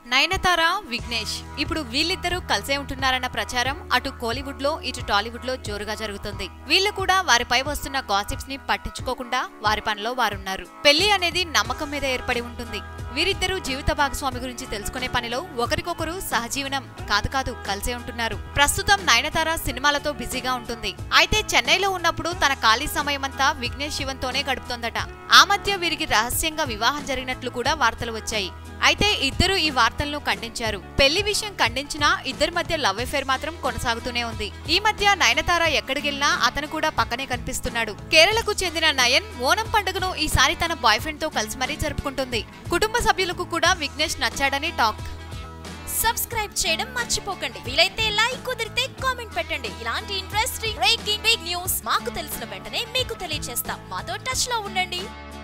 నయనతార విఘ్నేష్ ఇప్పుడు వీళ్ళిద్దరూ కలిసే ఉంటున్నారన్న ప్రచారం అటు కోలీవుడ్ లో ఇటు టాలీవుడ్ లో జోరుగా జరుగుతుంది వీళ్ళు కూడా వారిపై వస్తున్న గాసిప్స్ ని పట్టించుకోకుండా వారి పనిలో వారున్నారు పెళ్లి అనేది నమ్మకం మీద ఏర్పడి ఉంటుంది వీరిద్దరూ జీవిత భాగస్వామి గురించి తెలుసుకునే పనిలో ఒకరికొకరు సహజీవనం కాదు కాదు కలిసే ఉంటున్నారు ప్రస్తుతం నయనతార సినిమాలతో బిజీగా ఉంటుంది అయితే చెన్నైలో ఉన్నప్పుడు తన ఖాళీ సమయమంతా విఘ్నేష్ శివన్తోనే గడుపుతోందట ఆ మధ్య వీరికి రహస్యంగా వివాహం జరిగినట్లు కూడా వార్తలు వచ్చాయి అయితే ఇద్దరు ఈ వార్తలను ఖండించారు పెళ్లి విషయం ఖండించినా ఇద్దరి మధ్య లవ్ అఫేర్ మాత్రం కొనసాగుతూనే ఉంది ఈ మధ్య నయనతార ఎక్కడికెళ్ళినా అతను కూడా పక్కనే కనిపిస్తున్నాడు కేరళకు చెందిన నయన్ ఓనం పండుగను ఈసారి తన బాయ్ ఫ్రెండ్ తో కలిసి మరీ జరుపుకుంటుంది కుటుంబ సభ్యులకు కూడా విఘ్నేష్ నచ్చాడని టాక్ సబ్స్క్రైబ్ చేయడం మర్చిపోకండి వీలైతే లైక్ కుదిరితే కామెంట్ పెట్టండి ఇలాంటి ఇంట్రెస్టింగ్ బ్రేకింగ్ బిగ్ న్యూస్ మాకు తెలిసిన వెంటనే మీకు తెలియజేస్తాం మాతో టచ్ లో ఉండండి